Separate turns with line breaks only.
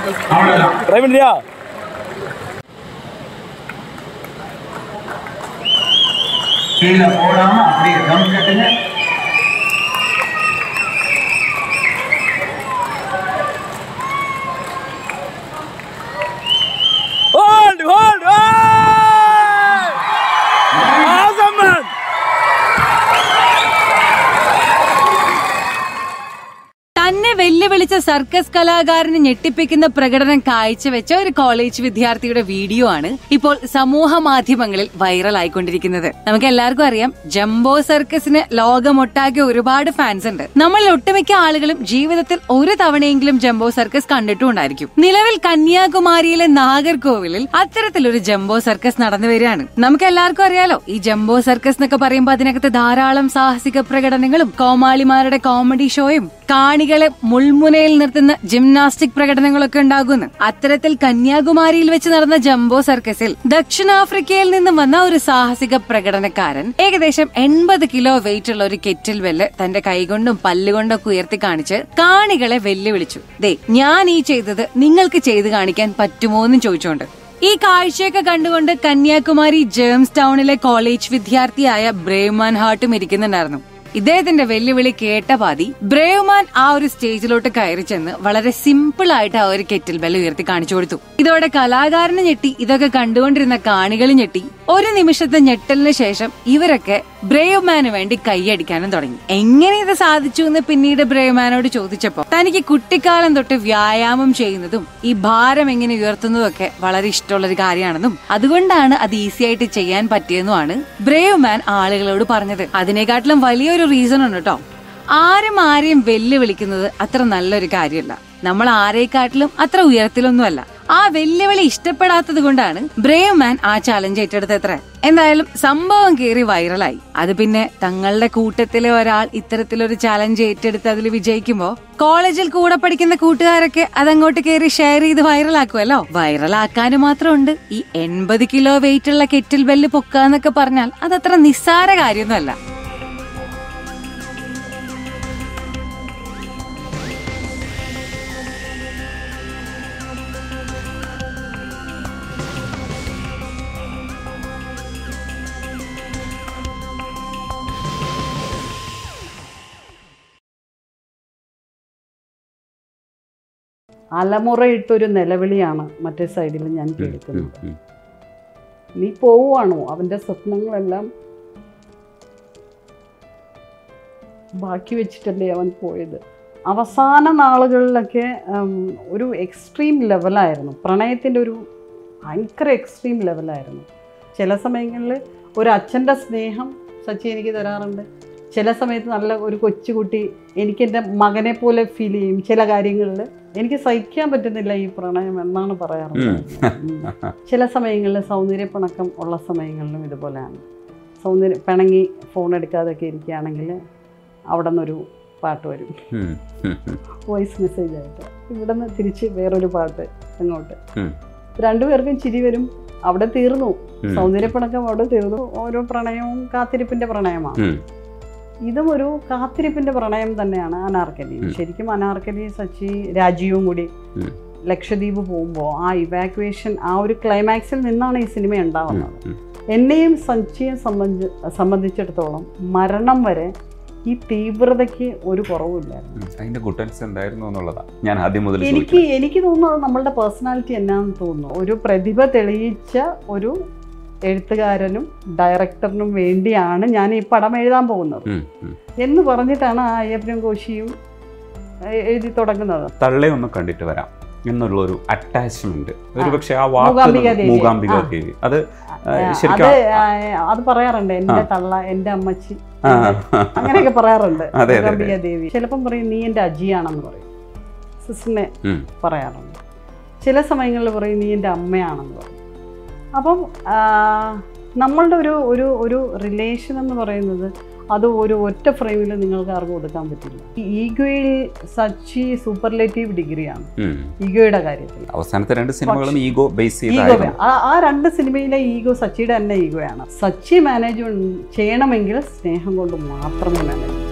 அவ்வளவுதான்
ட்ரை பண்ணுறியா
கீழே போடாம அப்படியே கம் கட்டுங்க
ஹோல்ட் ஹோல்ட் ஆசம் மேன்
തന്നെ വെല്ലുവിളിച്ച സർക്കസ് കലാകാരന് ഞെട്ടിപ്പിക്കുന്ന പ്രകടനം കാഴ്ചവെച്ച ഒരു കോളേജ് വിദ്യാർത്ഥിയുടെ വീഡിയോ ആണ് ഇപ്പോൾ സമൂഹ മാധ്യമങ്ങളിൽ വൈറലായിക്കൊണ്ടിരിക്കുന്നത് നമുക്ക് എല്ലാവർക്കും അറിയാം ജംബോ സർക്കസിന് ലോകമൊട്ടാകെ ഒരുപാട് ഫാൻസ് ഉണ്ട് നമ്മൾ ഒട്ടുമിക്ക ആളുകളും ജീവിതത്തിൽ ഒരു തവണയെങ്കിലും ജംബോ സർക്കസ് കണ്ടിട്ടുണ്ടായിരിക്കും നിലവിൽ കന്യാകുമാരിയിലെ നാഗർകോവിലിൽ അത്തരത്തിലൊരു ജംബോ സർക്കസ് നടന്നു വരികയാണ് നമുക്ക് എല്ലാവർക്കും അറിയാലോ ഈ ജംബോ സർക്കസ് എന്നൊക്കെ പറയുമ്പോൾ അതിനകത്ത് ധാരാളം സാഹസിക പ്രകടനങ്ങളും കോമാളിമാരുടെ കോമഡി ഷോയും കാണികളെ മുൾമുനയിൽ നിർത്തുന്ന ജിംനാസ്റ്റിക് പ്രകടനങ്ങളൊക്കെ ഉണ്ടാകുന്നു അത്തരത്തിൽ കന്യാകുമാരിയിൽ വെച്ച് നടന്ന ജംബോ സർക്കസിൽ ദക്ഷിണാഫ്രിക്കയിൽ നിന്നും വന്ന ഒരു സാഹസിക പ്രകടനക്കാരൻ ഏകദേശം എൺപത് കിലോ വെയിറ്റ് ഉള്ള ഒരു കെറ്റിൽ വെല്ല് തന്റെ കൈകൊണ്ടും പല്ലുകൊണ്ടൊക്കെ ഉയർത്തി കാണിച്ച് കാണികളെ വെല്ലുവിളിച്ചു ദേ ഞാൻ ഈ ചെയ്തത് നിങ്ങൾക്ക് ചെയ്തു കാണിക്കാൻ പറ്റുമോ എന്നും ചോദിച്ചോണ്ട് ഈ കാഴ്ചയൊക്കെ കണ്ടുകൊണ്ട് കന്യാകുമാരി ജേംസ് ടൗണിലെ കോളേജ് വിദ്യാർത്ഥിയായ ബ്രേവ്മാൻ ഹാർട്ടും ഇരിക്കുന്നുണ്ടായിരുന്നു ഇദ്ദേഹത്തിന്റെ വെല്ലുവിളി കേട്ട പാതി ബ്രേവ്മാൻ ആ ഒരു സ്റ്റേജിലോട്ട് കയറി ചെന്ന് വളരെ സിമ്പിൾ ആയിട്ട് ആ ഒരു കെറ്റിൽ ബെൽ ഉയർത്തി കാണിച്ചു കൊടുത്തു ഇതോടെ കലാകാരന് ഞെട്ടി ഇതൊക്കെ കണ്ടുകൊണ്ടിരുന്ന കാണികൾ ഞെട്ടി ഒരു നിമിഷത്തെ ഞെട്ടലിന് ശേഷം ഇവരൊക്കെ ബ്രേവ്മാന് വേണ്ടി കൈയടിക്കാനും തുടങ്ങി എങ്ങനെ ഇത് സാധിച്ചു എന്ന് പിന്നീട് ബ്രേവ്മാനോട് ചോദിച്ചപ്പോ തനിക്ക് കുട്ടിക്കാലം തൊട്ട് വ്യായാമം ചെയ്യുന്നതും ഈ ഭാരം എങ്ങനെ ഉയർത്തുന്നതും ഒക്കെ വളരെ ഇഷ്ടമുള്ള ഒരു കാര്യമാണെന്നും അതുകൊണ്ടാണ് അത് ഈസി ആയിട്ട് ചെയ്യാൻ പറ്റിയെന്നുമാണ് ബ്രേവ് മാൻ ആളുകളോട് പറഞ്ഞത് അതിനെക്കാട്ടിലും വലിയൊരു റീസൺ ഉണ്ട് കേട്ടോ ആരും ആരെയും വെല്ലുവിളിക്കുന്നത് അത്ര നല്ലൊരു കാര്യമല്ല നമ്മൾ ആരെക്കാട്ടിലും അത്ര ഉയരത്തിലൊന്നുമല്ല ആ വെല്ലുവിളി ഇഷ്ടപ്പെടാത്തത് കൊണ്ടാണ് ബ്രേവ് മാൻ ആ ചാലഞ്ച് ഏറ്റെടുത്തത്ര എന്തായാലും സംഭവം കയറി വൈറലായി അത് പിന്നെ തങ്ങളുടെ കൂട്ടത്തിലെ ഒരാൾ ഇത്തരത്തിലൊരു ചാലഞ്ച് ഏറ്റെടുത്ത് അതിൽ വിജയിക്കുമ്പോ കോളേജിൽ കൂടെ പഠിക്കുന്ന കൂട്ടുകാരൊക്കെ അതങ്ങോട്ട് കയറി ഷെയർ ചെയ്ത് വൈറലാക്കുമല്ലോ വൈറലാക്കാനും മാത്രമുണ്ട് ഈ എൺപത് കിലോ വെയിറ്റ് ഉള്ള കെറ്റിൽ ബെല്ല് പൊക്കാന്നൊക്കെ പറഞ്ഞാൽ അതത്ര നിസ്സാര കാര്യമൊന്നുമല്ല
അലമുറയിട്ടൊരു നിലവിളിയാണ് മറ്റേ സൈഡിൽ ഞാൻ കേൾക്കുന്നത് നീ പോവുകയാണോ അവൻ്റെ സ്വപ്നങ്ങളെല്ലാം ബാക്കി വെച്ചിട്ടല്ലേ അവൻ പോയത് അവസാന നാളുകളിലൊക്കെ ഉം, ഒരു എക്സ്ട്രീം ലെവലായിരുന്നു പ്രണയത്തിൻ്റെ ഒരു ഭയങ്കര എക്സ്ട്രീം ലെവലായിരുന്നു ചില സമയങ്ങളിൽ ഒരു അച്ഛൻ്റെ സ്നേഹം സച്ചി എനിക്ക് തരാറുണ്ട് ചില സമയത്ത് നല്ല ഒരു കൊച്ചുകുട്ടി എനിക്ക് എൻ്റെ മകനെ പോലെ ഫീൽ ചെയ്യും ചില കാര്യങ്ങളിൽ എനിക്ക് സഹിക്കാൻ പറ്റുന്നില്ല ഈ പ്രണയം എന്നാണ് പറയാറുള്ളത് ഉം. ചില സമയങ്ങളിൽ സൗന്ദര്യപ്പിണക്കം ഉള്ള സമയങ്ങളിലും ഇതുപോലെയാണ് സൗന്ദര്യ പിണങ്ങി ഫോൺ എടുക്കാതൊക്കെ ഇരിക്കുകയാണെങ്കിൽ അവിടെ നിന്നൊരു പാട്ട് വരും വോയിസ് മെസ്സേജ് ആയിട്ട് ഇവിടെ നിന്ന് തിരിച്ച് വേറൊരു പാട്ട് അങ്ങോട്ട്
ഉം.
രണ്ടുപേർക്കും ചിരി വരും അവിടെ തീർന്നു
ഉം.
സൗന്ദര്യപ്പിണക്കം അവിടെ തീർന്നു ഓരോ പ്രണയവും കാത്തിരിപ്പിന്റെ പ്രണയമാണ് ഇതും ഒരു കാത്തിരിപ്പിന്റെ പ്രണയം തന്നെയാണ് അനാർക്കലി
ഉം.
ശരിക്കും അനാർക്കലി സച്ചി രാജീവും കൂടി
ഉം.
ലക്ഷദ്വീപ് പോകുമ്പോൾ ആ ഇവാക്വേഷൻ ആ ഒരു ക്ലൈമാക്സിൽ നിന്നാണ് ഈ സിനിമ ഉണ്ടാവുന്നത് എന്നെയും സച്ചിയെ സംബന്ധി സംബന്ധിച്ചിടത്തോളം മരണം വരെ ഈ തീവ്രതയ്ക്ക് ഒരു കുറവുമില്ലായിരുന്നു
അതിന്റെ ഗുട്ടൻസ് എന്തായിരുന്നു എന്നുള്ളതാ ഞാൻ ആദ്യം മുതൽ
എനിക്ക് എനിക്ക് തോന്നുന്നത് നമ്മളുടെ പേഴ്സണാലിറ്റി എന്നാന്ന് തോന്നുന്നു ഒരു പ്രതിഭ തെളിയിച്ച ഒരു എഴുത്തുകാരനും ഡയറക്ടറിനും വേണ്ടിയാണ് ഞാൻ ഈ പടം എഴുതാൻ പോകുന്നത്
ഉം, ഉം.
എന്ന് പറഞ്ഞിട്ടാണ് ആ അയ്യപ്പനും കോശിയും എ- എഴുതി തുടങ്ങുന്നത്
തള്ളെ ഒന്ന് കണ്ടിട്ട് വരാം എന്നുള്ള ഒരു അറ്റാച്ച്മെന്റ് ഒരു പക്ഷെ ആ
മൂകാംബിക
വാക്ക്
ദേവി.
മൂകാംബിക
ആ.
ദേവി അത് ആ,
അത്
ശരിക്കും
ആ, അത് പറയാറുണ്ട് എൻ്റെ തള്ള എൻ്റെ അമ്മച്ചി
ആ,
അങ്ങനെയൊക്കെ പറയാറുണ്ട്
അതെ, അതെ, അതെ.
മൂകാംബിക ദേവി ചിലപ്പം പറയും നീ എൻ്റെ അജിയാണെന്ന് പറയും സിസ്റ്ററിനെ
ഉം.
പറയാറുണ്ട് ചില സമയങ്ങളിൽ പറയും നീ എൻ്റെ അമ്മയാണെന്ന് പറയും അപ്പം ആ, നമ്മളുടെ ഒരു ഒരു ഒരു റിലേഷൻ എന്ന് പറയുന്നത് അത് ഒരു ഒറ്റ ഫ്രെയിമിൽ നിങ്ങൾക്ക് ആർക്കും കൊടുക്കാൻ പറ്റില്ല ഈ ഈഗോയിൽ സച്ചി സൂപ്പർലേറ്റീവ് ഡിഗ്രിയാണ്
ഉം.
ഈഗോയുടെ കാര്യത്തിൽ
അവസാനത്തെ രണ്ട് സിനിമകളും ഈഗോ ബേസ്
ഈഗോ
ചെയ്തായിരുന്നു
ആ ആ രണ്ട് സിനിമയിലെ ഈഗോ സച്ചിയുടെ തന്നെ ഈഗോയാണ് സച്ചി മാനേജ് ചെയ്യണമെങ്കിൽ സ്നേഹം കൊണ്ട് മാത്രമേ മാനേജ്